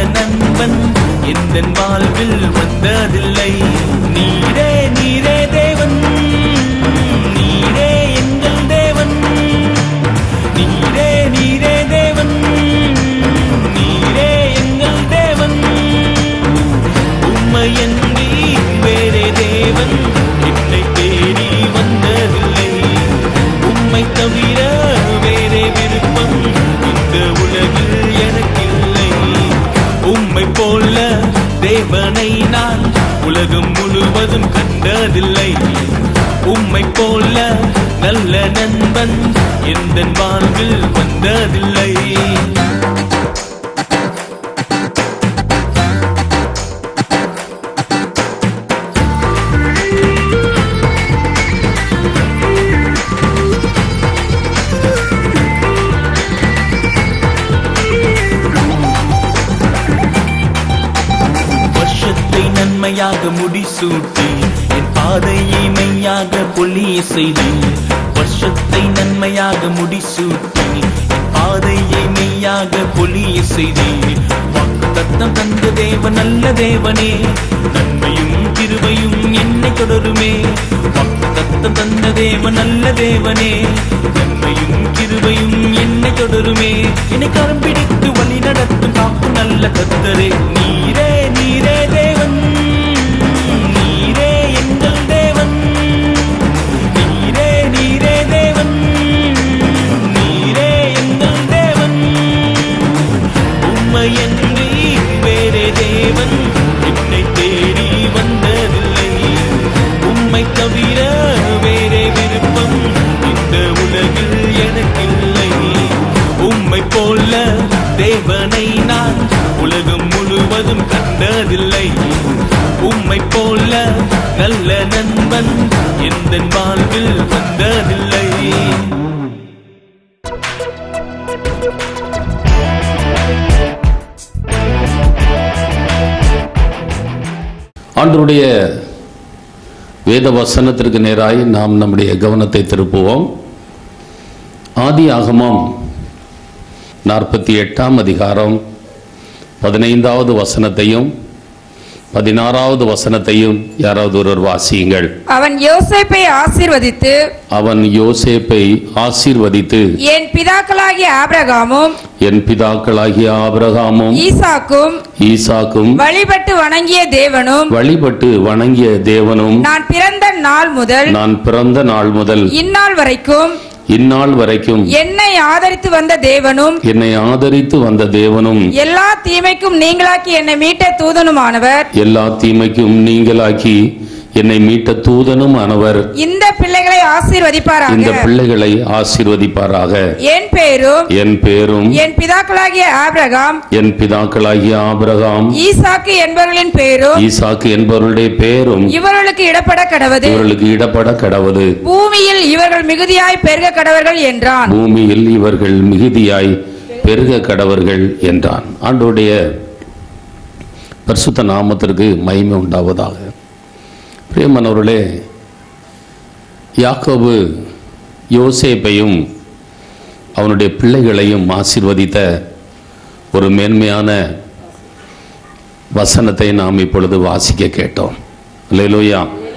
நண்பன் எந்த வாழ்வில் வந்ததில்லை நீரே நீரே தேவன் நீரே எங்கள் தேவன் நீரே நீரே தேவன் நீரே எங்கள் தேவன் உம்மையன்றி வேறே தேவன் என்னை தேடி வந்ததில்லை உம்மை தவிர வேறே விருப்பம் இந்த உலகில் எனக்கில்லை உம்மை போல தேவனை நான் உலகம் முழுவதும் கண்டதில்லை உம்மை போல நல்ல நண்பன் எந்த வாழ்வில் வந்ததில்லை வருஷத்தை நன்மையாக முடிசூட்டி என் பாதையை மெய்யாக பொழிய செய்து வருஷத்தை நன்மையாக முடிசூட்டி என் பாதையை மெய்யாக பொழிய செய்து வாக்கு தத்தம் தந்த தேவன் நல்ல தேவனே நன்மையும் கிருபையும் என்னை தொடருமே வாக்கு தத்தம் தந்த தேவன் நல்ல தேவனே நன்மையும் கிருபையும் என்னை தொடருமே என்னை கரம் பிடித்து வழி நடத்தும் காக்கும் நல்ல கத்தரே நீரே நீரே தேவன் நீரே எங்கள் தேவன் நீரே நீரே தேவன் நீரே எங்கள் தேவன் உம்மையன்றி வேறே தேவன் என்னை தேடி வந்ததில்லை உம்மை தவிர வேறே விருப்பம் இந்த உலகில் எனக்கில்லை உம்மை போல தேவனை நான் உலகம் முழுவதும் கண்டதில்லை உம்மை போல நல்ல நண்பன் எந்த வாழ்வில் வந்ததில்லை ஆண்டருடைய வேத வசனத்திற்கு நேராய் நாம் நம்முடைய கவனத்தை திருப்புவோம் ஆதி ஆகமம் நாற்பத்தி எட்டாம் அதிகாரம் பதினைந்தாவது வசனத்தையும் பதினாறாவது வசனத்தையும் யாராவது ஒருவர் வாசியுங்கள் அவன் யோசேப்பை ஆசீர்வதித்து அவன் யோசேப்பை ஆசீர்வதித்து என் பிதாக்களாகிய ஆபிரகாமும் என் பிதாக்களாகிய ஆபிரகாமும் ஈசாக்கும் ஈசாக்கும் வழிபட்டு வணங்கிய தேவனும் வழிபட்டு வணங்கிய தேவனும் நான் பிறந்த நாள் முதல் நான் பிறந்த நாள் முதல் இந்நாள் வரைக்கும் இந்நாள் வரைக்கும் என்னை ஆதரித்து வந்த தேவனும் என்னை ஆதரித்து வந்த தேவனும் எல்லா தீமைக்கும் நீங்களாக்கி என்னை மீட்ட தூதனுமானவர் எல்லா தீமைக்கும் நீங்களாக்கி என்னை மீட்ட தூதனும் ஆனவர் இந்த பிள்ளைகளை இந்த ஆசீர்வதிப்பாராக பிள்ளைகளை ஆசீர்வதிப்பாராக என் பேரும் என் பேரும் என் பிதாக்களாகிய ஆபிரகாம் என் பிதாக்களாகிய ஆபிரகாம் ஈசாக்கு என்பவர்களின் பேரும் ஈசாக்கு என்பவருடைய பேரும் இவர்களுக்கு இடப்பட கடவது இவர்களுக்கு இடப்பட கடவுது பூமியில் இவர்கள் மிகுதியாய் பெருக கடவர்கள் என்றான் பூமியில் இவர்கள் மிகுதியாய் பெருக கடவர்கள் என்றான் ஆண்டோடைய பரிசுத்த நாமத்திற்கு மகிமை உண்டாவதாக பிரியமானவர்களே யாக்கோபு யோசேப்பையும் அவனுடைய பிள்ளைகளையும் ஆசீர்வதித்த ஒரு மேன்மையான வசனத்தை நாம் இப்பொழுது வாசிக்க கேட்டோம் அல்லேலூயா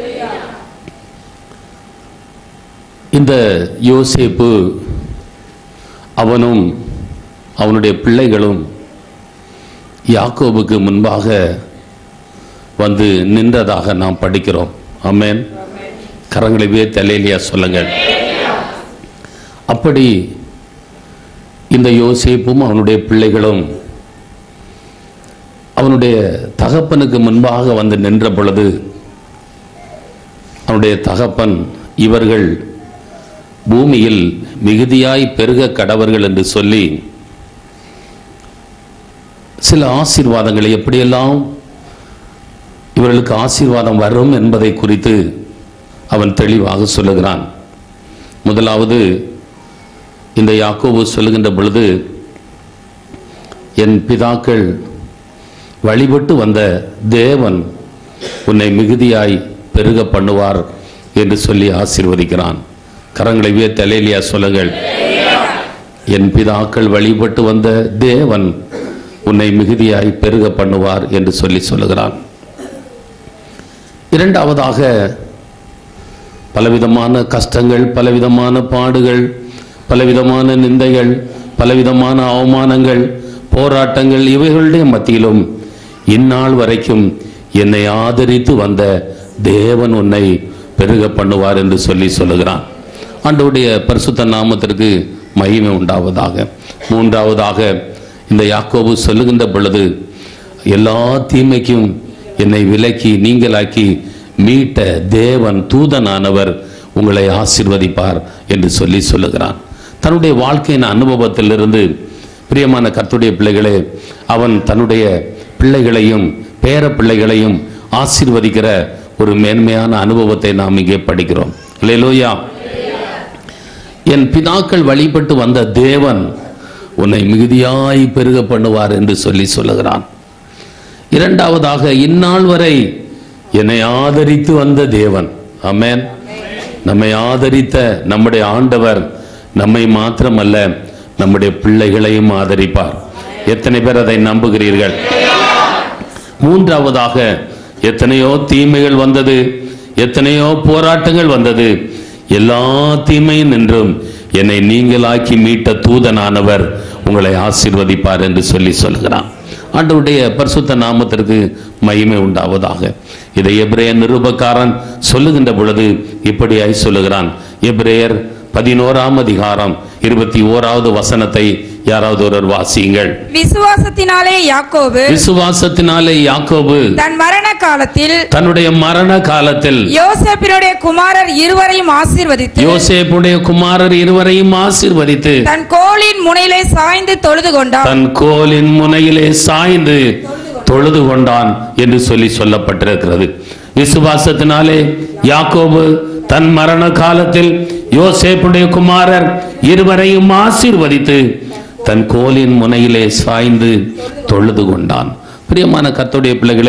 இந்த யோசேப்பு அவனும் அவனுடைய பிள்ளைகளும் யாக்கோபுக்கு முன்பாக வந்து நின்றதாக நாம் படிக்கிறோம் ஆமென் கரங்களை தலையிலையா சொல்லுங்கள் அப்படி இந்த யோசேப்பும் அவனுடைய பிள்ளைகளும் அவனுடைய தகப்பனுக்கு முன்பாக வந்து நின்ற பொழுது அவனுடைய தகப்பன் இவர்கள் பூமியில் மிகுதியாய் பெருக கடவர்கள் என்று சொல்லி சில ஆசீர்வாதங்களை எப்படியெல்லாம் இவர்களுக்கு ஆசீர்வாதம் வரும் என்பதை குறித்து அவன் தெளிவாக சொல்லுகிறான் முதலாவது இந்த யாக்கோபு சொல்லுகின்ற பொழுது என் பிதாக்கள் வழிபட்டு வந்த தேவன் உன்னை மிகுதியாய் பெருக பண்ணுவார் என்று சொல்லி ஆசீர்வதிக்கிறான் கரங்களை விய தலையிலியா சொல்லுங்கள் என் பிதாக்கள் வழிபட்டு வந்த தேவன் உன்னை மிகுதியாய் பெருக பண்ணுவார் என்று சொல்லி சொல்லுகிறான் இரண்டாவதாக பலவிதமான கஷ்டங்கள் பலவிதமான பாடுகள் பலவிதமான நிந்தைகள் பலவிதமான அவமானங்கள் போராட்டங்கள் இவைகளுடைய மத்தியிலும் இந்நாள் வரைக்கும் என்னை ஆதரித்து வந்த தேவன் உன்னை பெருக பண்ணுவார் என்று சொல்லி சொல்லுகிறான் ஆண்டவருடைய பரிசுத்த நாமத்திற்கு மகிமை உண்டாவதாக மூன்றாவதாக இந்த யாக்கோபு சொல்லுகின்ற பொழுது எல்லா தீமைக்கும் என்னை விலக்கி நீங்களாக்கி மீட்ட தேவன் தூதனானவர் உங்களை ஆசிர்வதிப்பார் என்று சொல்லி சொல்லுகிறான் தன்னுடைய வாழ்க்கையின் அனுபவத்திலிருந்து பிரியமான கர்த்தருடைய பிள்ளைகளே அவன் தன்னுடைய பிள்ளைகளையும் பேர பிள்ளைகளையும் ஆசீர்வதிக்கிற ஒரு மேன்மையான அனுபவத்தை நாம் இங்கே படிக்கிறோம் இல்லையிலோயா என் பிதாக்கள் வழிபட்டு வந்த தேவன் உன்னை மிகுதியாய் பெருக பண்ணுவார் என்று சொல்லி சொல்லுகிறான் இரண்டாவதாக இந்நாள் வரை என்னை ஆதரித்து வந்த தேவன் ஆமென் நம்மை ஆதரித்த நம்முடைய ஆண்டவர் நம்மை மாத்திரமல்ல நம்முடைய பிள்ளைகளையும் ஆதரிப்பார் எத்தனை பேர் அதை நம்புகிறீர்கள் மூன்றாவதாக எத்தனையோ தீமைகள் வந்தது எத்தனையோ போராட்டங்கள் வந்தது எல்லா தீமையும் நின்றும் என்னை நீங்களாக்கி மீட்ட தூதனானவர் உங்களை ஆசீர்வதிப்பார் என்று சொல்லி சொல்கிறான் ஆண்டவருடைய பரிசுத்த நாமத்திற்கு மகிமை உண்டாவதாக இதை எபிரேயர் நிருபக்காரன் சொல்லுகின்ற பொழுது இப்படியாய் சொல்லுகிறான் எபிரேயர் பதினோராம் அதிகாரம் இருபத்தி ஓராவது வசனத்தை யாராவது ஒருவர் வாசியுங்கள் விசுவாசத்தினாலே யாக்கோபு விசுவாசத்தினாலே யாக்கோபு தன் மரண காலத்தில் தன்னுடைய மரண காலத்தில் யோசேப்பினுடைய குமாரர் இருவரையும் ஆசீர்வதித்து யோசேப்புடைய குமாரர் இருவரையும் ஆசீர்வதித்து தன் கோலின் முனையிலே சாய்ந்து தொழுது கொண்டார் தன் கோலின் முனையிலே சாய்ந்து தொழுது கொண்டான் என்று சொல்லி சொல்லப்பட்டிருக்கிறது விசுவாசத்தினாலே யாக்கோபு தன் மரண காலத்தில் யோசேப்புடைய குமாரர் இருவரையும் ஆசீர்வதித்து தன் கோலின் முனையிலே சாய்ந்து தொழுது கொண்டான் பிரியமான கர்த்தருடைய பிள்ளைகளே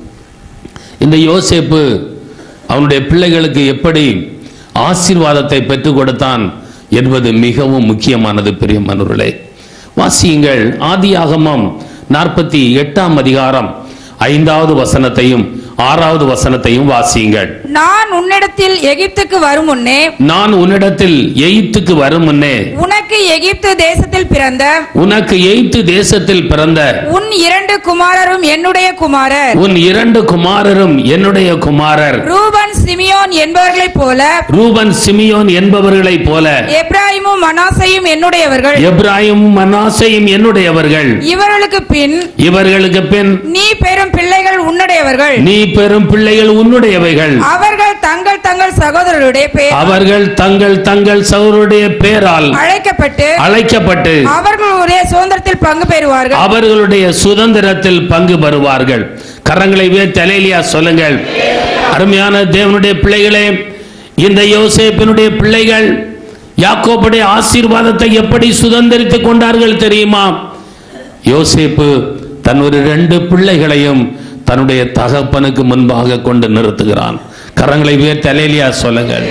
இந்த யோசேப்பு அவனுடைய பிள்ளைகளுக்கு எப்படி ஆசீர்வாதத்தை பெற்றுக் கொடுத்தான் என்பது மிகவும் முக்கியமானது பிரியமானவர்களே வாசியுங்கள் ஆதியாகமம் நாற்பத்தி எட்டாம் அதிகாரம் ஐந்தாவது வசனத்தையும் ஆறாவது வசனத்தையும் வாசியுங்கள் நான் உன்னிடத்தில் எகிப்துக்கு வரும் முன்னே நான் உன்னிடத்தில் எய்த்துக்கு வரும் முன்னே உனக்கு எகிப்து தேசத்தில் பிறந்த உனக்கு எய்த்து தேசத்தில் பிறந்த உன் இரண்டு குமாரரும் என்னுடைய குமாரர் உன் இரண்டு குமாரரும் என்னுடைய குமாரர் ரூபன் சிமியோன் என்பவர்களைப் போல ரூபன் சிமியோன் என்பவர்களைப் போல எப்ராயிமும் மனாசையும் என்னுடையவர்கள் எப்ராயும் மனாசையும் என்னுடையவர்கள் இவர்களுக்கு பின் இவர்களுக்கு பின் நீ பெறும் பிள்ளைகள் உன்னுடையவர்கள் நீ பெறும் பிள்ளைகள் உன்னுடையவைகள் அவர்கள் தங்கள் தங்கள் சகோதரருடைய பெயர் அவர்கள் தங்கள் தங்கள் சகோதரருடைய பேரால் அழைக்கப்பட்டு அழைக்கப்பட்டு அவர்களுடைய சுதந்திரத்தில் பங்கு பெறுவார்கள் அவர்களுடைய சுதந்திரத்தில் பங்கு பெறுவார்கள் கரங்களை உயர்த்தி அலேலியா சொல்லுங்கள் அருமையான தேவனுடைய பிள்ளைகளே இந்த யோசேப்பினுடைய பிள்ளைகள் யாக்கோபுடைய ஆசீர்வாதத்தை எப்படி சுதந்திரித்துக் கொண்டார்கள் தெரியுமா யோசேப்பு தன் ஒரு ரெண்டு பிள்ளைகளையும் தன்னுடைய தகப்பனுக்கு முன்பாக கொண்டு நிறுத்துகிறான் கரங்களை உயர்த்தி அலேலியா சொல்லுங்கள்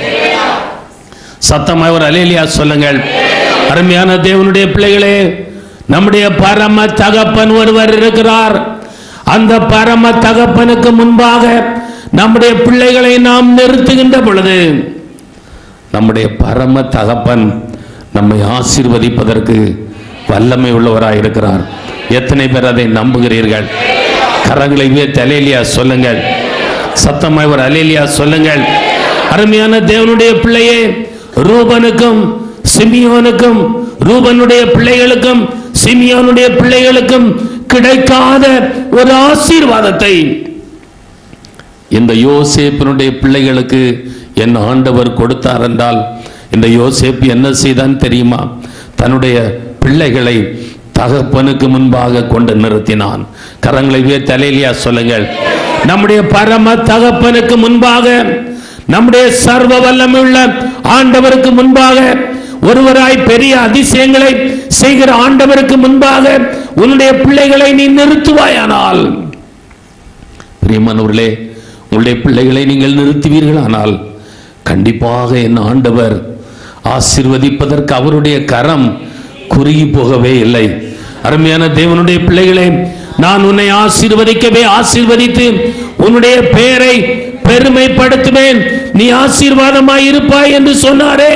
சத்தமாய் ஒரு அலேலியா சொல்லுங்கள் அருமையான தேவனுடைய பிள்ளைகளே நம்முடைய பரம தகப்பன் ஒருவர் இருக்கிறார் அந்த பரம தகப்பனுக்கு முன்பாக நம்முடைய பிள்ளைகளை நாம் நிறுத்துகின்ற பொழுது நம்முடைய பரம தகப்பன் நம்மை ஆசீர்வதிப்பதற்கு வல்லமை உள்ளவராய் இருக்கிறார் எத்தனை பேர் அதை நம்புகிறீர்கள் கரங்களை உயர்த்தி அலேலியா சொல்லுங்கள் சத்தமாய் ஒரு அலேலியா சொல்லுங்கள் அருமையான தேவனுடைய பிள்ளையே ரூபனுக்கும் சிமியோனுக்கும் ரூபனுடைய பிள்ளைகளுக்கும் சிமியோனுடைய பிள்ளைகளுக்கும் கிடைக்காத ஒரு ஆசீர்வாதத்தை இந்த யோசேப்பினுடைய பிள்ளைகளுக்கு என் ஆண்டவர் கொடுத்தார் என்றால் இந்த யோசேப்பு என்ன செய்தான் தெரியுமா தன்னுடைய பிள்ளைகளை தகப்பனுக்கு முன்பாக கொண்டு நிறுத்தினான் கரங்களை உயர்த்தி தலையிலியா சொல்லுங்கள் நம்முடைய பரம தகப்பனுக்கு முன்பாக நம்முடைய சர்வ வல்லமையுள்ள ஆண்டவருக்கு முன்பாக ஒருவராய் பெரிய அதிசயங்களை செய்கிற ஆண்டவருக்கு முன்பாக உன்னுடைய பிள்ளைகளை நீ நிறுத்துவாயானால் பிரியமானவர்களே உங்களுடைய பிள்ளைகளை நீங்கள் நிறுத்துவீர்களானால் கண்டிப்பாக என் ஆண்டவர் ஆசீர்வதிப்பதற்கு அவருடைய கரம் குறுகி போகவே இல்லை அருமையான தேவனுடைய பிள்ளைகளே நான் உன்னை ஆசீர்வதிக்கவே ஆசீர்வதித்து உன்னுடைய பெயரை பெருமைப்படுத்துவேன் நீ ஆசீர்வாதமாய் இருப்பாய் என்று சொன்னாரே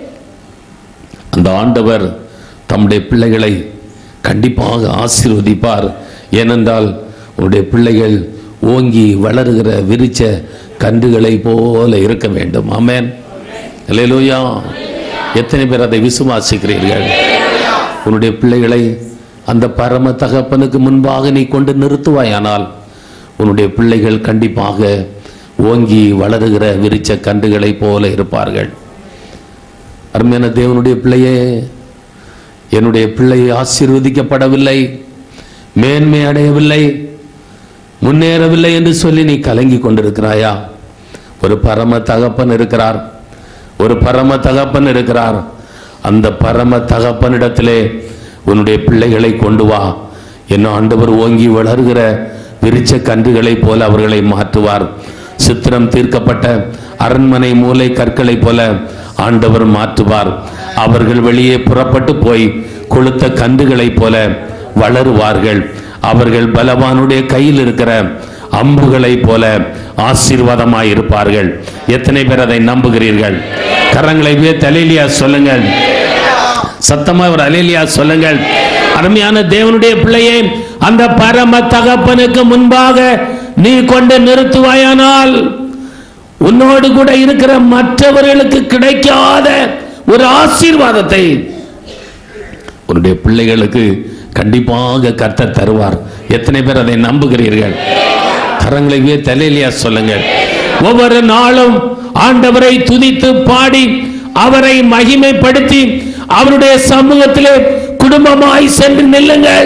அந்த ஆண்டவர் தம்முடைய பிள்ளைகளை கண்டிப்பாக ஆசீர்வதிப்பார் ஏனென்றால் உன்னுடைய பிள்ளைகள் ஓங்கி வளருகிற விரிச்ச கன்றுகளை போல இருக்க வேண்டும் ஆமென் அல்லேலூயா எத்தனை பேர் அதை விசுவாசிக்கிறீர்கள் உன்னுடைய பிள்ளைகளை அந்த பரம தகப்பனுக்கு முன்பாக நீ கொண்டு நிறுத்துவாயானால் உன்னுடைய பிள்ளைகள் கண்டிப்பாக ஓங்கி வளருகிற விரிச்ச கன்றுகளைப் போல இருப்பார்கள் அருமையான தேவனுடைய பிள்ளையே என்னுடைய பிள்ளை ஆசீர்வதிக்கப்படவில்லை மேன்மை அடையவில்லை முன்னேறவில்லை என்று சொல்லி நீ கலங்கி கொண்டிருக்கிறாயா ஒரு பரம தகப்பன் இருக்கிறார் ஒரு பரம தகப்பன் இருக்கிறார் அந்த பரம தகப்பனிடத்திலே உன்னுடைய பிள்ளைகளை கொண்டு வா என்ன ஆண்டவர் ஓங்கி வளர்கிற விரிச்ச கன்றுகளைப் போல அவர்களை மாற்றுவார் சித்திரம் தீர்க்கப்பட்ட அரண்மனை மூலை கற்களைப் போல ஆண்டவர் மாற்றுவார் அவர்கள் வெளியே புறப்பட்டு போய் கொளுத்த கன்றுகளைப் போல வளருவார்கள் அவர்கள் பலவானுடைய கையில் இருக்கிற அம்புகளைப் போல ஆசீர்வாதமாய் இருப்பார்கள் எத்தனை பேர் அதை நம்புகிறீர்கள் கரங்களை வே தலையிலியா சொல்லுங்கள் சத்தமா ஒரு அலேலியா சொல்லுங்கள் அருமையான தேவனுடைய பிள்ளையே அந்த பரம தகப்பனுக்கு முன்பாக நீ கொண்டு நிறுத்துவாயானால் உன்னோடு கூட இருக்கிற மற்றவர்களுக்கு கிடைக்காத ஒரு ஆசீர்வாதத்தை உன்னுடைய பிள்ளைகளுக்கு கண்டிப்பாக கர்த்தர் தருவார் எத்தனை பேர் அதை நம்புகிறீர்கள் கரங்களை வே தலையிலியா சொல்லுங்கள் ஒவ்வொரு நாளும் ஆண்டவரை துதித்து பாடி அவரை மகிமைப்படுத்தி அவருடைய சமூகத்திலே குடும்பமாய் சென்று நில்லுங்கள்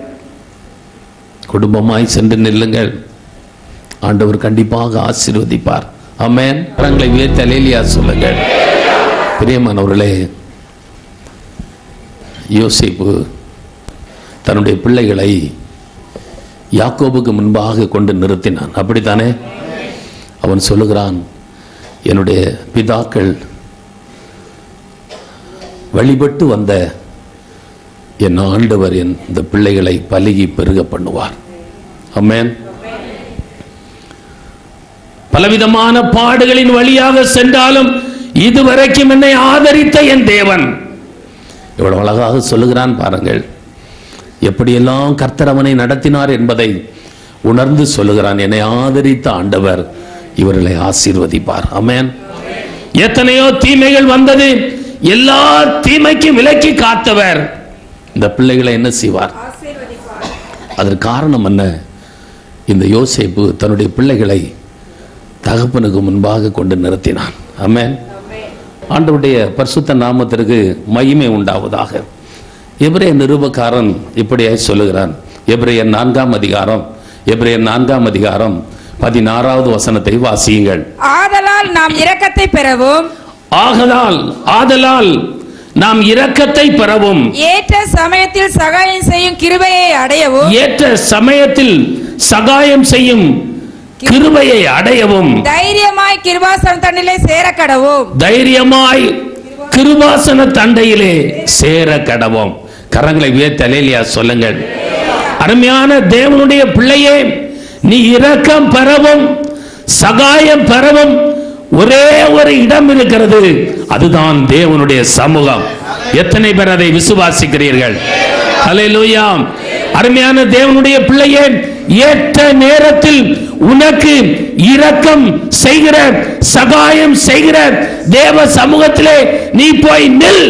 குடும்பமாய் சென்று நில்லுங்கள் ஆண்டவர் கண்டிப்பாக ஆசீர்வதிப்பார் ஆமென் கரங்களை வே தலையிலியா சொல்லுங்கள் பிரியமானவர்களே யோசிப்பு தன்னுடைய பிள்ளைகளை யாக்கோபுக்கு முன்பாக கொண்டு நிறுத்தினான் அப்படித்தானே அவன் சொல்லுகிறான் என்னுடைய பிதாக்கள் வழிபட்டு வந்த என் ஆண்டவர் என் இந்த பிள்ளைகளை பலுகி பெருக பண்ணுவார் அம்மேன் பலவிதமான பாடுகளின் வழியாக சென்றாலும் இதுவரைக்கும் என்னை ஆதரித்த என் தேவன் எவ்வளவு அழகாக சொல்லுகிறான் பாருங்கள் எப்படியெல்லாம் கர்த்தர் அவனை நடத்தினார் என்பதை உணர்ந்து சொல்லுகிறான் என்னை ஆதரித்த ஆண்டவர் இவர்களை ஆசீர்வதிப்பார் அமேன் எத்தனையோ தீமைகள் வந்தது எல்லா தீமைக்கும் விலக்கி காத்தவர் இந்த பிள்ளைகளை என்ன செய்வார் அதற்கு காரணம் என்ன இந்த யோசேப்பு தன்னுடைய பிள்ளைகளை தகப்பனுக்கு முன்பாக கொண்டு நிறுத்தினான் ஆமென் ஆண்டவருடைய பரிசுத்த நாமத்திற்கு மகிமை உண்டாவதாக எபிரேய நிருபக்காரன் இப்படியாய் சொல்லுகிறான் எபிரேய நான்காம் அதிகாரம் எபிரேய நான்காம் அதிகாரம் பதினாறாவது வசனத்தை வாசியுங்கள் ஆதலால் நாம் இரக்கத்தை பெறவும் ஆகலால் ஆதலால் நாம் இரக்கத்தை பெறவும் ஏற்ற சமயத்தில் சகாயம் செய்யும் கிருபையை அடையவும் ஏற்ற சமயத்தில் சகாயம் செய்யும் கிருபையை அடையவும் தைரியமாய் கிருபாசன தண்ணிலே சேர கடவும் தைரியமாய் கிருபாசன தண்டையிலே சேர கடவோம் கரங்களை உயர்த்தலையா சொல்லுங்கள் அருமையான தேவனுடைய பிள்ளையே நீ இரக்கம் பெறவும் சகாயம் பெறவும் ஒரே ஒரு இடம் இருக்கிறது அதுதான் தேவனுடைய சமூகம் எத்தனை பேர் அதை விசுவாசிக்கிறீர்கள் ஹalleluya அருமையான தேவனுடைய பிள்ளையே ஏற்ற நேரத்தில் உனக்கு இரக்கம் செய்கிற சகாயம் செய்கிற தேவ சமூகத்திலே நீ போய் நில்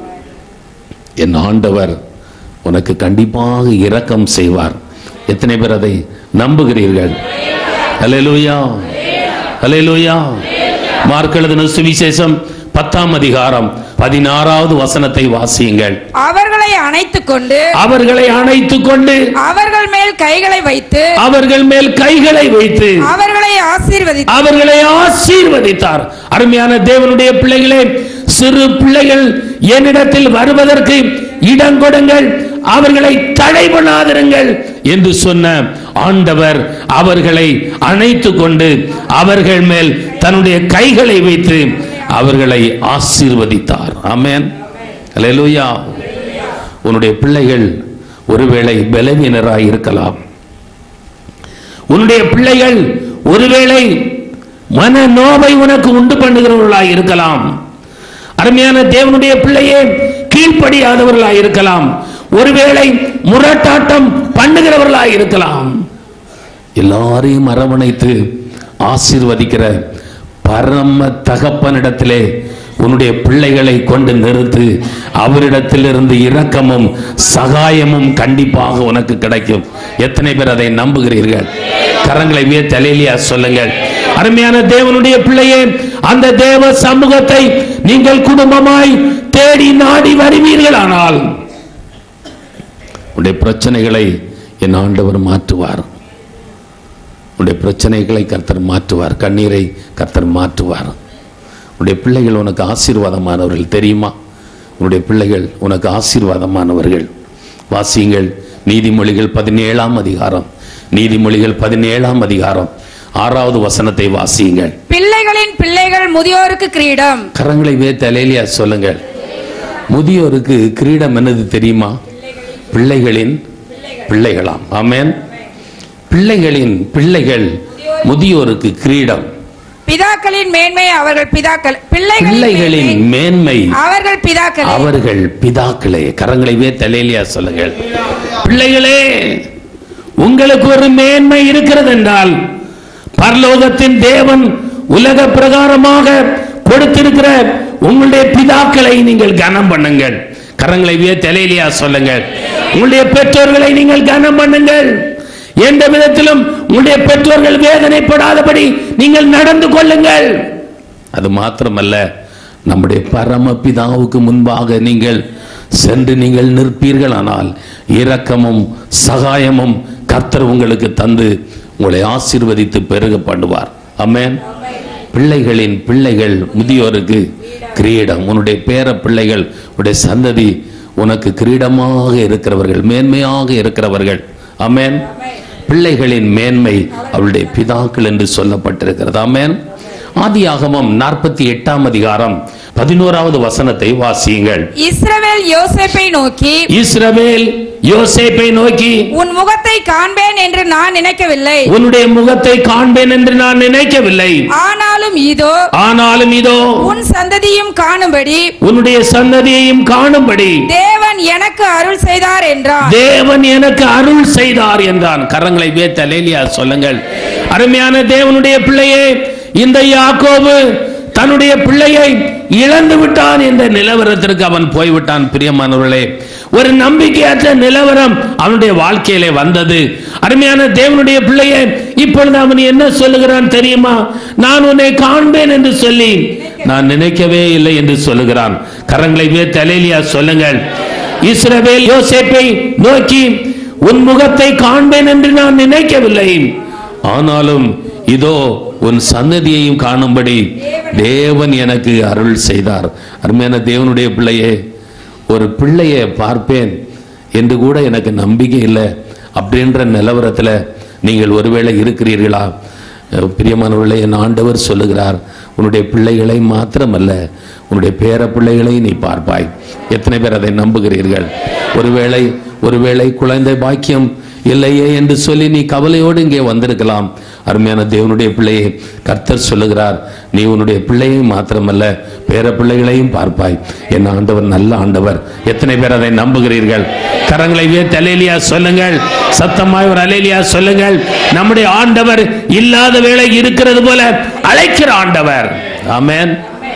என் ஆண்டவர் உனக்கு கண்டிப்பாக இரக்கம் செய்வார் எத்தனை பேர் அதை நம்புகிறீர்கள் ஹalleluya ஹalleluya மார்க் எழுதின சுவிசேஷம் பத்தாம் அதிகாரம் பதினாறாவது வசனத்தை வாசியுங்கள் அவர்களை அணைத்துக் கொண்டு அவர்களை அணைத்துக் கொண்டு அவர்கள் மேல் கைகளை வைத்து அவர்கள் மேல் கைகளை வைத்து அவர்களை ஆசீர்வதித்து அவர்களை ஆசீர்வதித்தார் அருமையான தேவனுடைய பிள்ளைகளே சிறு பிள்ளைகள் என்னிடத்தில் வருவதற்கு இடம் கொடுங்கள் அவர்களை தடை பண்ணாதிருங்கள் என்று சொன்ன ஆண்டவர் அவர்களை அணைத்து கொண்டு அவர்கள் மேல் தன்னுடைய கைகளை வைத்து அவர்களை ஆசீர்வதித்தார் ஆமென் அல்லேலூயா உன்னுடைய பிள்ளைகள் ஒருவேளை பலவீனராய் இருக்கலாம் உன்னுடைய பிள்ளைகள் ஒருவேளை மன நோவை உனக்கு உண்டு பண்ணுகிறவர்களாய் இருக்கலாம் அருமையான தேவனுடைய பிள்ளையே கீழ்ப்படியாதவர்களாய் இருக்கலாம் ஒருவேளை முரட்டாட்டம் பண்ணுகிறவர்களாய் இருக்கலாம் எல்லாரையும் அரவணைத்து ஆசீர்வதிக்கிற பரம தகப்பனிடத்திலே உன்னுடைய பிள்ளைகளை கொண்டு நிறுத்து அவரிடத்திலிருந்து இரக்கமும் சகாயமும் கண்டிப்பாக உனக்கு கிடைக்கும் எத்தனை பேர் அதை நம்புகிறீர்கள் கரங்களை விய தலையிலியா சொல்லுங்கள் அருமையான தேவனுடைய பிள்ளையே அந்த தேவ சமூகத்தை நீங்கள் குடும்பமாய் தேடி நாடி வருவீர்களானால் உடைய பிரச்சனைகளை என் ஆண்டவர் மாற்றுவார் உடைய பிரச்சனைகளை கர்த்தர் மாற்றுவார் கண்ணீரை கர்த்தர் மாற்றுவார் உடைய பிள்ளைகள் உனக்கு ஆசீர்வாதமானவர்கள் தெரியுமா உன்னுடைய பிள்ளைகள் உனக்கு ஆசீர்வாதமானவர்கள் வாசியுங்கள் நீதிமொழிகள் பதினேழாம் அதிகாரம் நீதிமொழிகள் பதினேழாம் அதிகாரம் ஆறாவது வசனத்தை வாசியுங்கள் பிள்ளைகளின் பிள்ளைகள் முதியோருக்கு கிரீடம் கரங்களை வே தலையிலியா சொல்லுங்கள் முதியோருக்கு கிரீடம் என்னது தெரியுமா பிள்ளைகளின் பிள்ளைகளாம் ஆமென் பிள்ளைகளின் பிள்ளைகள் முதியோருக்கு கிரீடம் பிதாக்களின் மேன்மை அவர்கள் பிதாக்கள் பிள்ளைகளின் பிள்ளைகளின் மேன்மை மேன்மை அவர்கள் பிதாக்கள் அவர்கள் பிதாக்களே கரங்களை வே தலையிலியா சொல்லுங்கள் பிள்ளைகளே உங்களுக்கு ஒரு மேன்மை இருக்கிறது என்றால் பரலோகத்தின் தேவன் உலக பிரகாரமாக கொடுத்திருக்கிற உங்களுடைய பிதாக்களை நீங்கள் கனம் பண்ணுங்கள் கரங்களை வே தலையிலியா சொல்லுங்கள் உங்களுடைய பெற்றோர்களை நீங்கள் கனம் பண்ணுங்கள் எந்த விதத்திலும் உங்களுடைய பெற்றோர்கள் வேதனைப்படாதபடி நீங்கள் நடந்து கொள்ளுங்கள் அது மாத்திரமல்ல நம்முடைய பரம பிதாவுக்கு முன்பாக நீங்கள் சென்று நீங்கள் நிற்பீர்களானால் இரக்கமும் சகாயமும் கர்த்தர் உங்களுக்கு தந்து உங்களை ஆசீர்வதித்து பெருக பண்ணுவார் அமேன் பிள்ளைகளின் பிள்ளைகள் முதியோருக்கு கிரீடம் உன்னுடைய பேர பிள்ளைகள் உன்னுடைய சந்ததி உனக்கு கிரீடமாக இருக்கிறவர்கள் மேன்மையாக இருக்கிறவர்கள் அமேன் பிள்ளைகளின் மேன்மை அவளுடைய பிதாக்கள் என்று சொல்லப்பட்டிருக்கிறது ஆமென் ஆதியாகமம் நாற்பத்தி எட்டாம் அதிகாரம் பதினோராவது வசனத்தை வாசியுங்கள் இஸ்ரவேல் யோசேப்பை நோக்கி இஸ்ரவேல் யோசேப்பை நோக்கி உன் முகத்தை காண்பேன் என்று நான் நினைக்கவில்லை உன்னுடைய முகத்தை காண்பேன் என்று நான் நினைக்கவில்லை ஆனாலும் இதோ ஆனாலும் இதோ உன் சந்ததியும் காணும்படி உன்னுடைய சன்னதியையும் காணும்படி தேவன் எனக்கு அருள் செய்தார் என்றான் தேவன் எனக்கு அருள் செய்தார் என்றான் கரங்களை வேத்த லேலியா சொல்லுங்கள் அருமையான தேவனுடைய பிள்ளையே இந்த யாக்கோபு தன்னுடைய பிள்ளையை இழந்து விட்டான் என்ற நிலவரத்திற்கு அவன் போய்விட்டான் பிரியமானவர்களே ஒரு நம்பிக்கையற்ற நிலவரம் அவனுடைய வாழ்க்கையிலே வந்தது அருமையான தேவனுடைய பிள்ளையே இப்பொழுது அவன் என்ன சொல்லுகிறான் தெரியுமா நான் உன்னை காண்பேன் என்று சொல்லி நான் நினைக்கவே இல்லை என்று சொல்லுகிறான் கரங்களை வே தலையிலியா சொல்லுங்கள் இஸ்ரவேல் யோசேப்பை நோக்கி உன் முகத்தை காண்பேன் என்று நான் நினைக்கவில்லை ஆனாலும் இதோ உன் சன்னதியையும் காணும்படி தேவன் எனக்கு அருள் செய்தார் அருமையான தேவனுடைய பிள்ளையே ஒரு பிள்ளையை பார்ப்பேன் என்று கூட எனக்கு நம்பிக்கை இல்லை அப்படின்ற நிலவரத்தில் நீங்கள் ஒருவேளை இருக்கிறீர்களா அஹ் பிரியமானவர்களே என் ஆண்டவர் சொல்லுகிறார் உன்னுடைய பிள்ளைகளை மாத்திரமல்ல உன்னுடைய பேர பிள்ளைகளை நீ பார்ப்பாய் எத்தனை பேர் அதை நம்புகிறீர்கள் ஒருவேளை ஒருவேளை குழந்தை பாக்கியம் இல்லையே என்று சொல்லி நீ கவலையோடு இங்கே வந்திருக்கலாம் அருமையான தேவனுடைய பிள்ளையை கர்த்தர் சொல்லுகிறார் நீ உன்னுடைய பிள்ளையை மாத்திரமல்ல பேர பிள்ளைகளையும் பார்ப்பாய் என் ஆண்டவர் நல்ல ஆண்டவர் எத்தனை பேர் அதை நம்புகிறீர்கள் கரங்களை உயர்த்தி அலேலியா சொல்லுங்கள் சத்தமாய் ஒரு அலேலியா சொல்லுங்கள் நம்முடைய ஆண்டவர் இல்லாத வேளை இருக்கிறது போல அழைக்கிற ஆண்டவர் ஆமென்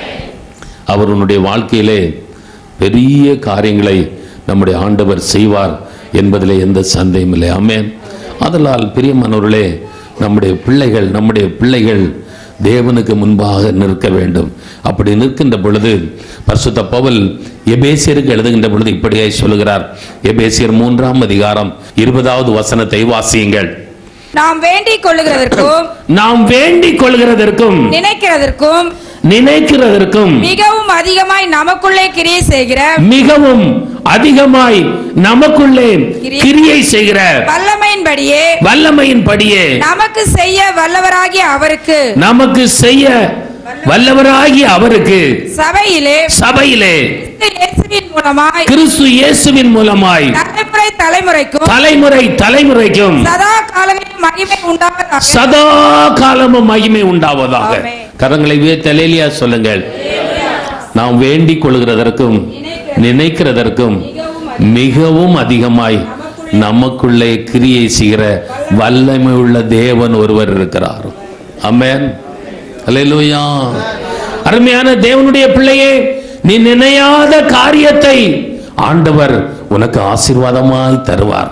அவர் உன்னுடைய வாழ்க்கையிலே பெரிய காரியங்களை நம்முடைய ஆண்டவர் செய்வார் என்பதிலே எந்த சந்தேகம் இல்லை ஆமென் அதனால் பிரியமானவர்களே நம்முடைய பிள்ளைகள் நம்முடைய பிள்ளைகள் தேவனுக்கு முன்பாக நிற்க வேண்டும் அப்படி நிற்கின்ற பொழுது பரிசுத்த பவுல் எபேசியருக்கு எழுதுகின்ற பொழுது இப்படியாய் சொல்லுகிறார் எபேசியர் மூன்றாம் அதிகாரம் இருபதாவது வசனத்தை வாசியுங்கள் நாம் வேண்டிக் கொள்ளுகிறதற்கும் நாம் வேண்டிக் கொள்கிறதற்கும் நினைக்கிறதற்கும் நினைக்கிறதற்கும் மிகவும் அதிகமாய் நமக்குள்ளே கிரியை செய்கிற மிகவும் அதிகமாய் நமக்குள்ளே கிரியை செய்கிற வல்லமையின்படியே வல்லமையின் படியே நமக்கு செய்ய வல்லவராகிய அவருக்கு நமக்கு செய்ய வல்லவராகிய அவருக்கு சபையிலே சபையிலே கிறிஸ்து இயேசுவின் மூலமாய் கிறிஸ்து இயேசுவின் மூலமாய் தலைமுறை தலைமுறை தலைமுறைக்கும் தலைமுறை தலைமுறைக்கும் சதா காலங்களில் மகிமை உண்டாவதாக சதா காலமும் மகிமை உண்டாவதாக ஆமென். கரங்களை தலையிலியா சொல்லுங்கள் நாம் வேண்டிக் கொள்கிறதற்கும் நினைக்கிறதற்கும் மிகவும் அதிகமாய் நமக்குள்ளே கிரியை செய்கிற வல்லமை உள்ள தேவன் ஒருவர் இருக்கிறார் அமேன் அல்லேலூயா அருமையான தேவனுடைய பிள்ளையே நீ நினையாத காரியத்தை ஆண்டவர் உனக்கு ஆசீர்வாதமாய் தருவார்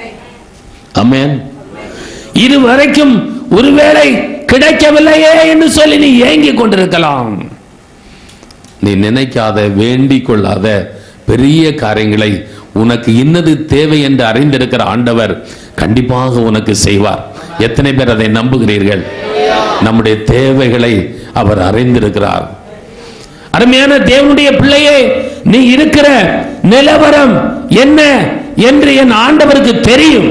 அமேன் இதுவரைக்கும் ஒருவேளை கிடைக்கவில்லையே என்று சொல்லி நீ ஏங்கிக் கொண்டிருக்கலாம் நீ நினைக்காத வேண்டிக் கொள்ளாத பெரிய காரியங்களை உனக்கு இன்னது தேவை என்று அறிந்திருக்கிற ஆண்டவர் கண்டிப்பாக உனக்கு செய்வார் எத்தனை பேர் அதை நம்புகிறீர்கள் நம்முடைய தேவைகளை அவர் அறிந்திருக்கிறார் அருமையான தேவனுடைய பிள்ளையே நீ இருக்கிற நிலவரம் என்ன என்று என் ஆண்டவருக்கு தெரியும்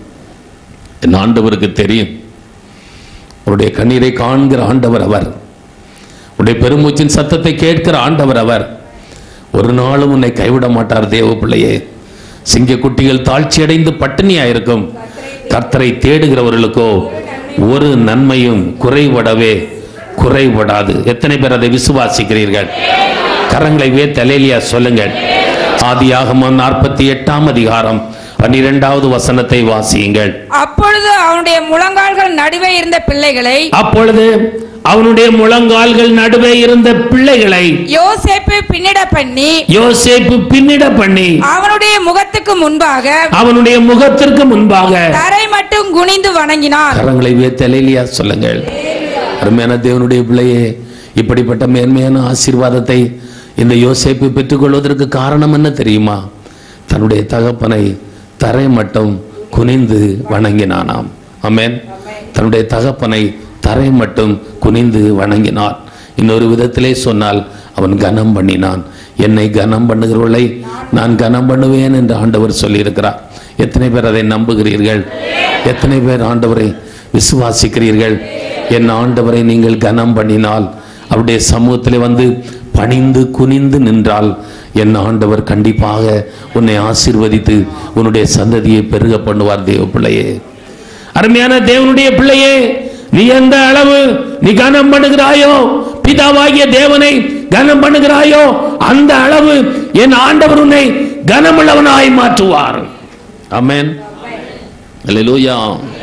என் ஆண்டவருக்கு தெரியும் உன்னுடைய கண்ணீரை காண்கிற ஆண்டவர் அவர் உன்னுடைய பெருமூச்சின் சத்தத்தை கேட்கிற ஆண்டவர் அவர் ஒரு நாளும் உன்னை கைவிட மாட்டார் தேவ பிள்ளையே சிங்க குட்டிகள் தாழ்ச்சி அடைந்து பட்டினியாயிருக்கும் கர்த்தரை தேடுகிறவர்களுக்கோ ஒரு நன்மையும் குறைபடவே குறைபடாது எத்தனை பேர் அதை விசுவாசிக்கிறீர்கள் கரங்களை வே தலையிலியா சொல்லுங்கள் ஆதியாகமம் நாற்பத்தி எட்டாம் அதிகாரம் பன்னிரெண்டாவது வசனத்தை வாசியுங்கள் அப்பொழுது அவனுடைய முழங்கால்கள் நடுவே இருந்த பிள்ளைகளை அப்பொழுது அவனுடைய முழங்கால்கள் நடுவே இருந்த பிள்ளைகளை யோசேப்பு பின்னிட பண்ணி யோசேப்பு பின்னிட பண்ணி அவனுடைய முகத்துக்கு முன்பாக அவனுடைய முகத்திற்கு முன்பாக தரை மட்டும் குனிந்து வணங்கினான் கரங்களை தலையிலியா சொல்லுங்கள் அருமையான தேவனுடைய பிள்ளையே இப்படிப்பட்ட மேன்மையான ஆசீர்வாதத்தை இந்த யோசேப்பு பெற்றுக்கொள்வதற்கு காரணம் என்ன தெரியுமா தன்னுடைய தகப்பனை தரை மட்டும் குனிந்து வணங்கினானாம் ஆமென் தன்னுடைய தகப்பனை தரை மட்டும் குனிந்து வணங்கினான் இன்னொரு விதத்திலே சொன்னால் அவன் கனம் பண்ணினான் என்னை கனம் பண்ணுகிறவர்களை நான் கனம் பண்ணுவேன் என்று ஆண்டவர் சொல்லியிருக்கிறார் எத்தனை பேர் அதை நம்புகிறீர்கள் எத்தனை பேர் ஆண்டவரை விசுவாசிக்கிறீர்கள் என் ஆண்டவரை நீங்கள் கனம் பண்ணினால் அவருடைய சமூகத்திலே வந்து பணிந்து குனிந்து நின்றால் என் ஆண்டவர் கண்டிப்பாக உன்னை ஆசீர்வதித்து உன்னுடைய சந்ததியை பெருக பண்ணுவார் தேவ பிள்ளையே அருமையான தேவனுடைய பிள்ளையே நீ எந்த அளவு நீ கனம் பண்ணுகிறாயோ பிதாவாகிய தேவனை கனம் பண்ணுகிறாயோ அந்த அளவு என் ஆண்டவர் உன்னை கனமுள்ளவனாய் மாற்றுவார் ஆமென் அல்லேலூயா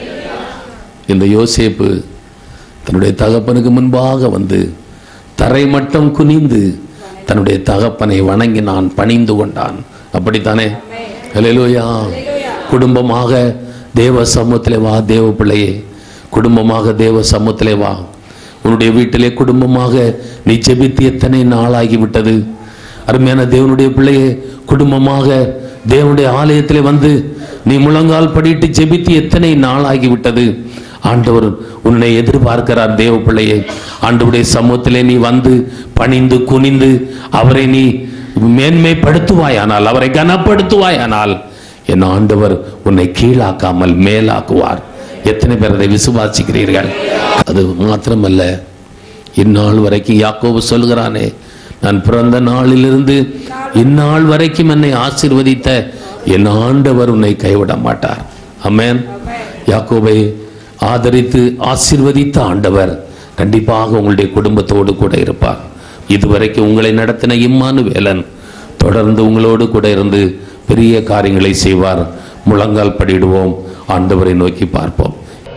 இந்த யோசேப்பு தன்னுடைய தகப்பனுக்கு முன்பாக வந்து தரை மட்டும் குனிந்து தன்னுடைய தகப்பனை வணங்கினான் பணிந்து கொண்டான் அப்படித்தானே அல்லேலூயா குடும்பமாக தேவ சமூகத்திலே வா தேவ பிள்ளையே குடும்பமாக தேவ சமூகத்திலே வா உன்னுடைய வீட்டிலே குடும்பமாக நீ ஜெபித்து எத்தனை நாளாகி விட்டது அருமையான தேவனுடைய பிள்ளையே குடும்பமாக தேவனுடைய ஆலயத்திலே வந்து நீ முழங்கால் படிட்டு ஜெபித்து எத்தனை நாளாகி விட்டது ஆண்டவர் உன்னை எதிர்பார்க்கிறார் தேவ பிள்ளையே ஆண்டவருடைய சமூகத்திலே நீ வந்து பணிந்து குனிந்து அவரை நீ மேன்மைப்படுத்துவாயானால் அவரை கனப்படுத்துவாயானால் என் ஆண்டவர் உன்னை கீழாக்காமல் மேலாக்குவார் எத்தனை பேர் அதை விசுவாசிக்கிறீர்கள் அது மாத்திரமல்ல இந்நாள் வரைக்கும் யாக்கோபு சொல்கிறானே நான் பிறந்த நாளிலிருந்து இந்நாள் வரைக்கும் என்னை ஆசீர்வதித்த என் ஆண்டவர் உன்னை கைவிட மாட்டார் அமேன் யாக்கோபை ஆதரித்து ஆசீர்வதித்த ஆண்டவர் கண்டிப்பாக உங்களுடைய குடும்பத்தோடு கூட இருப்பார் இதுவரைக்கும் உங்களை நடத்தின இம்மானு வேலன் தொடர்ந்து உங்களோடு கூட இருந்து பெரிய காரியங்களை செய்வார் முழங்கால் படிடுவோம் ஆண்டவரை நோக்கி பார்ப்போம்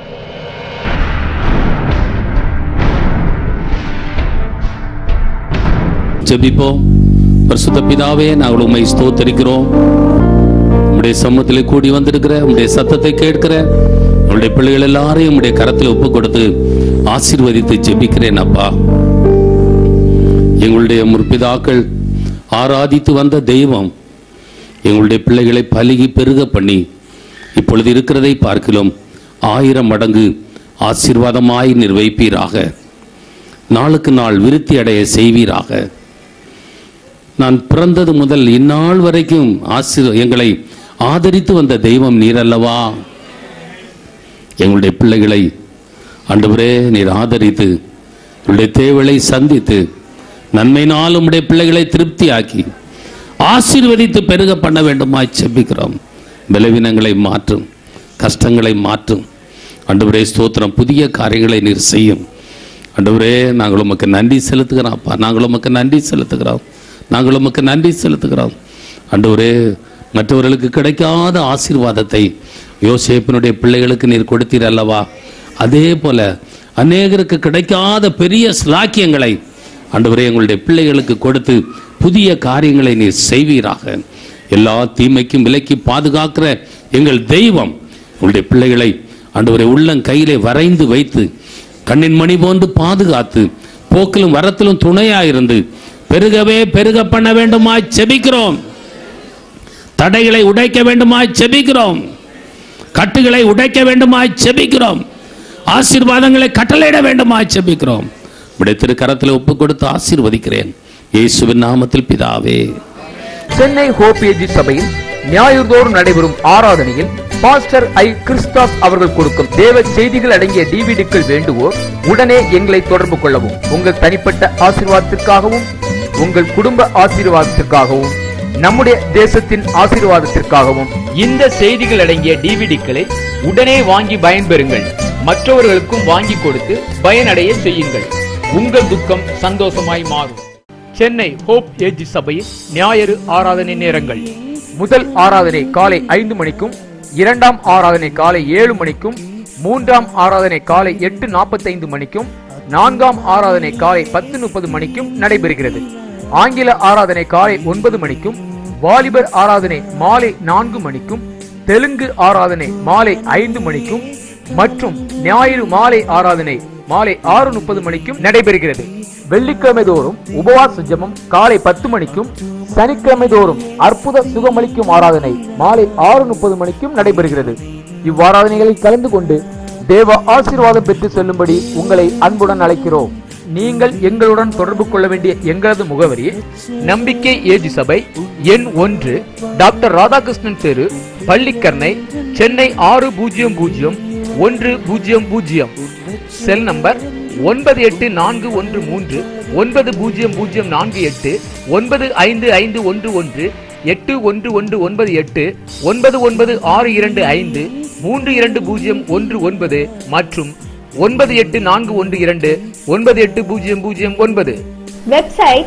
ஜெபிப்போம் பரிசுத்த பிதாவே நாங்கள் உண்மை ஸ்தோத்தரிக்கிறோம் உம்முடைய சமூகத்தில் கூடி வந்திருக்கிற உம்முடைய சத்தத்தை கேட்கிற உங்களுடைய பிள்ளைகள் எல்லாரையும் உம்முடைய கரத்தில் ஒப்பு கொடுத்து ஆசீர்வதித்து ஜெபிக்கிறேன் அப்பா எங்களுடைய முற்பிதாக்கள் ஆராதித்து வந்த தெய்வம் எங்களுடைய பிள்ளைகளை பலுகி பெருக பண்ணி இப்பொழுது இருக்கிறதை பார்க்கிலும் ஆயிரம் மடங்கு ஆசீர்வாதமாய் நிர்வகிப்பீராக நாளுக்கு நாள் விருத்தி அடைய செய்வீராக நான் பிறந்தது முதல் இந்நாள் வரைக்கும் ஆசீர் எங்களை ஆதரித்து வந்த தெய்வம் நீர் அல்லவா எங்களுடைய பிள்ளைகளை ஆண்டவரே நீர் ஆதரித்து உங்களுடைய தேவைகளை சந்தித்து நன்மையினால் உம்முடைய பிள்ளைகளை திருப்தியாக்கி ஆசீர்வதித்து பெருக பண்ண வேண்டுமாய் செபிக்கிறோம் பலவீனங்களை மாற்றும் கஷ்டங்களை மாற்றும் ஆண்டவரே ஸ்தோத்திரம் புதிய காரியங்களை நீர் செய்யும் ஆண்டவரே நாங்கள் உமக்கு நன்றி செலுத்துகிறோம் அப்பா நாங்கள் உமக்கு நன்றி செலுத்துகிறோம் நாங்கள் உமக்கு நன்றி செலுத்துகிறோம் ஆண்டவரே மற்றவர்களுக்கு கிடைக்காத ஆசீர்வாதத்தை யோசேப்பினுடைய பிள்ளைகளுக்கு நீர் கொடுத்தீர் அல்லவா அதே போல அநேகருக்கு கிடைக்காத பெரிய ஸ்லாக்கியங்களை ஆண்டவரே எங்களுடைய பிள்ளைகளுக்கு கொடுத்து புதிய காரியங்களை நீர் செய்வீராக எல்லா தீமைக்கும் விலக்கி பாதுகாக்கிற எங்கள் தெய்வம் உங்களுடைய பிள்ளைகளை ஆண்டவரை உள்ளம் கையிலே வரைந்து வைத்து கண்ணின் மணி போன்று பாதுகாத்து போக்கிலும் வரத்திலும் துணையாயிருந்து பெருகவே பெருக பண்ண வேண்டுமாய் செபிக்கிறோம் தடைகளை உடைக்க வேண்டுமாய் செபிக்கிறோம் கட்டுகளை உடைக்க வேண்டுமாய் செபிக்கிறோம் ஆசீர்வாதங்களை கட்டளையிட வேண்டுமாய் செபிக்கிறோம் உடைய திருக்கரத்தில் ஒப்பு கொடுத்து ஆசீர்வதிக்கிறேன் இயேசுவின் நாமத்தில் பிதாவே சென்னை ஹோபியஜி சபையில் ஞாயிறுதோறும் நடைபெறும் ஆராதனையில் பாஸ்டர் ஐ கிறிஸ்தாஸ் அவர்கள் கொடுக்கும் தேவ செய்திகள் அடங்கிய டிவிடிக்கள் வேண்டுவோர் உடனே எங்களை தொடர்பு கொள்ளவும் உங்கள் தனிப்பட்ட ஆசீர்வாதத்திற்காகவும் உங்கள் குடும்ப ஆசீர்வாதத்திற்காகவும் நம்முடைய தேசத்தின் ஆசீர்வாதத்திற்காகவும் இந்த செய்திகள் அடங்கிய டிவிடிக்களை உடனே வாங்கி பயன்பெறுங்கள் மற்றவர்களுக்கும் வாங்கி கொடுத்து பயனடைய செய்யுங்கள் உங்கள் துக்கம் சந்தோஷமாய் மாறும் சென்னை ஹோப் ஏஜ் சபையில் ஞாயிறு ஆராதனை நேரங்கள் முதல் ஆராதனை காலை ஐந்து மணிக்கும் இரண்டாம் ஆராதனை காலை ஏழு மணிக்கும் மூன்றாம் ஆராதனை காலை எட்டு நாற்பத்தைந்து மணிக்கும் நான்காம் ஆராதனை காலை பத்து முப்பது மணிக்கும் நடைபெறுகிறது ஆங்கில ஆராதனை காலை ஒன்பது மணிக்கும் வாலிபர் ஆராதனை மாலை நான்கு மணிக்கும் தெலுங்கு ஆராதனை மாலை ஐந்து மணிக்கும் மற்றும் ஞாயிறு மாலை ஆராதனை மாலை ஆறு முப்பது மணிக்கும் நடைபெறுகிறது வெள்ளிக்கிழமை தோறும் உபவாச ஜெபம் காலை பத்து மணிக்கும் சனிக்கிழமை தோறும் அற்புத சுகமளிக்கும் ஆராதனை மாலை ஆறு முப்பது மணிக்கும் நடைபெறுகிறது இவ்வாராதனைகளில் கலந்து கொண்டு தேவ ஆசீர்வாதம் பெற்று செல்லும்படி உங்களை அன்புடன் அழைக்கிறோம் நீங்கள் எங்களுடன் தொடர்பு கொள்ள வேண்டிய எங்களது முகவரி நம்பிக்கை ஏஜ் சபை எண் ஒன்று டாக்டர் ராதாகிருஷ்ணன் தெரு பள்ளிக்கரணை சென்னை ஆறு பூஜ்ஜியம் பூஜ்ஜியம் ஒன்று பூஜ்ஜியம் பூஜ்ஜியம் செல் நம்பர் ஒன்பது எட்டு நான்கு ஒன்று மூன்று ஒன்பது பூஜ்ஜியம் பூஜ்ஜியம் நான்கு எட்டு ஒன்பது ஐந்து ஐந்து ஒன்று ஒன்று எட்டு ஒன்று ஒன்று ஒன்பது எட்டு ஒன்பது ஒன்பது ஆறு இரண்டு ஐந்து மூன்று இரண்டு பூஜ்ஜியம் ஒன்று ஒன்பது மற்றும் ஒன்பது எட்டு நான்கு ஒன்று இரண்டு ஒன்பது எட்டு பூஜ்ஜியம் பூஜ்ஜியம் ஒன்பது Website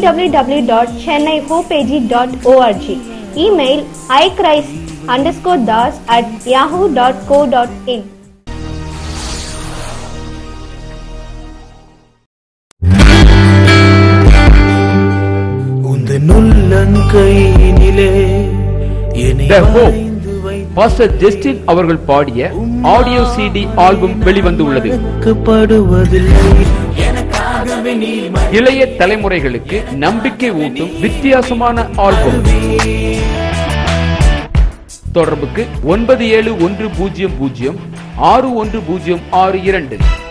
www.chennaihopeag.org. Email ichrist underscore das at yahoo.co.in. உந்தன் உள்ளங்கையினிலே என்னை The Hope. வரைந்து வைத்து பாஸ்டர் ஜஸ்டின் அவர்கள் பாடிய ஆடியோ சிடி ஆல்பம் வெளிவந்துள்ளது வைக்கப்படுவதில்லை எனக்காகவே நீர் இளைய தலைமுறைகளுக்கு நம்பிக்கை ஊட்டும் வித்தியாசமான ஆல்பம் தொடர்புக்கு ஒன்பது ஏழு ஒன்று பூஜ்ஜியம் பூஜ்ஜியம் ஆறு ஒன்று பூஜ்ஜியம் ஆறு இரண்டு